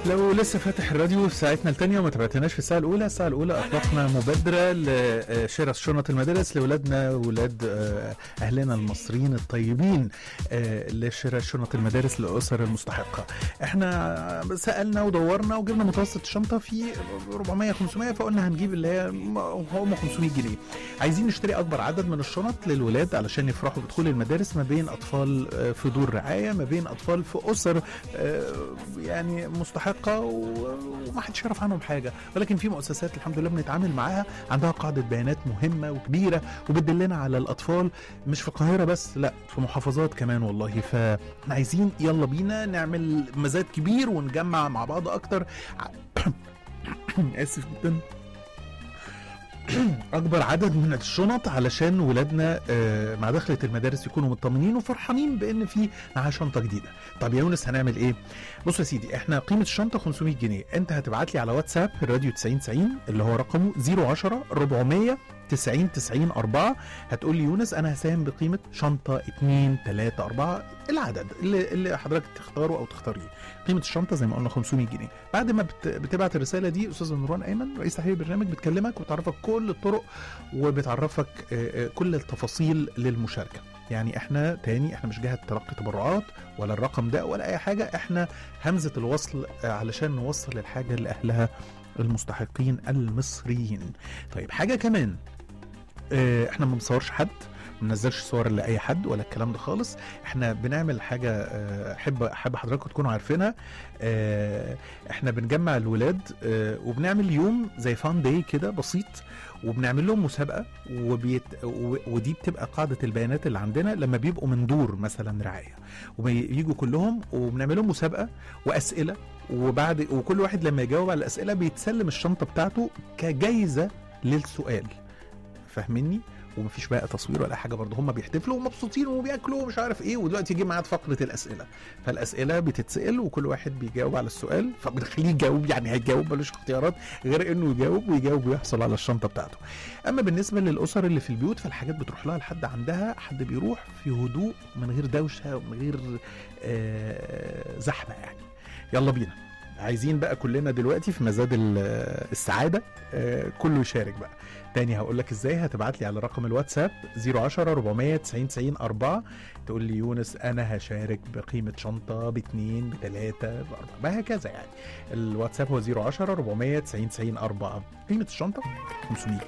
لو لسه فاتح الراديو في ساعتنا الثانية وما تابعتناش في الساعة الأولى، الساعة الأولى أطلقنا مبادرة لشراء شنط المدارس لأولادنا وولاد أهلنا المصريين الطيبين لشراء شنط المدارس للأسر المستحقة. احنا سألنا ودورنا وجبنا متوسط الشنطة في 400 500 فقلنا هنجيب اللي هي هم 500 جنيه. عايزين نشتري أكبر عدد من الشنط للولاد علشان يفرحوا بدخول المدارس ما بين أطفال في دور رعاية ما بين أطفال في أسر يعني مستحقة وما حدش يعرف عنهم حاجه ولكن في مؤسسات الحمد لله بنتعامل معاها عندها قاعده بيانات مهمه وكبيره وبتدلنا على الاطفال مش في القاهره بس لا في محافظات كمان والله فاحنا عايزين يلا بينا نعمل مزاد كبير ونجمع مع بعض اكتر اسف جدا اكبر عدد من الشنط علشان ولادنا مع دخلة المدارس يكونوا مطمنين وفرحانين بان في معاه شنطه جديده طب يا يونس هنعمل ايه بص يا سيدي احنا قيمه الشنطه 500 جنيه انت هتبعت لي على واتساب الراديو 90 90 اللي هو رقمه 010 400 90 90 4 هتقول لي يونس انا هساهم بقيمه شنطه 2 3 4 العدد اللي, اللي حضرتك تختاره او تختاريه قيمه الشنطه زي ما قلنا 500 جنيه بعد ما بت... بتبعت الرساله دي استاذ نوران ايمن رئيس تحرير البرنامج بتكلمك وبتعرفك كل الطرق وبتعرفك كل التفاصيل للمشاركه يعني احنا تاني احنا مش جهه تلقي تبرعات ولا الرقم ده ولا اي حاجه احنا همزه الوصل علشان نوصل الحاجه لاهلها المستحقين المصريين طيب حاجه كمان احنا ما بنصورش حد ما بننزلش صور لاي حد ولا الكلام ده خالص احنا بنعمل حاجه احب احب حضراتكم تكونوا عارفينها احنا بنجمع الولاد وبنعمل يوم زي فان داي كده بسيط وبنعمل لهم مسابقه وبيت ودي بتبقى قاعده البيانات اللي عندنا لما بيبقوا من دور مثلا رعايه وبييجوا كلهم وبنعمل لهم مسابقه واسئله وبعد وكل واحد لما يجاوب على الاسئله بيتسلم الشنطه بتاعته كجايزه للسؤال فاهمني ومفيش بقى تصوير ولا حاجه برضه هم بيحتفلوا ومبسوطين وبياكلوا ومش عارف ايه ودلوقتي جه ميعاد فقره الاسئله فالاسئله بتتسال وكل واحد بيجاوب على السؤال فبنخليه يجاوب يعني هيجاوب ملوش اختيارات غير انه يجاوب ويجاوب ويحصل على الشنطه بتاعته اما بالنسبه للاسر اللي في البيوت فالحاجات بتروح لها لحد عندها حد بيروح في هدوء من غير دوشه ومن غير آه زحمه يعني يلا بينا عايزين بقى كلنا دلوقتي في مزاد السعاده آه كله يشارك بقى تاني هقول لك ازاي هتبعت لي على رقم الواتساب 010 490 90 4 تقول لي يونس انا هشارك بقيمه شنطه باثنين بثلاثه باربعه وهكذا يعني الواتساب هو 010 490 90 4 قيمه الشنطه 500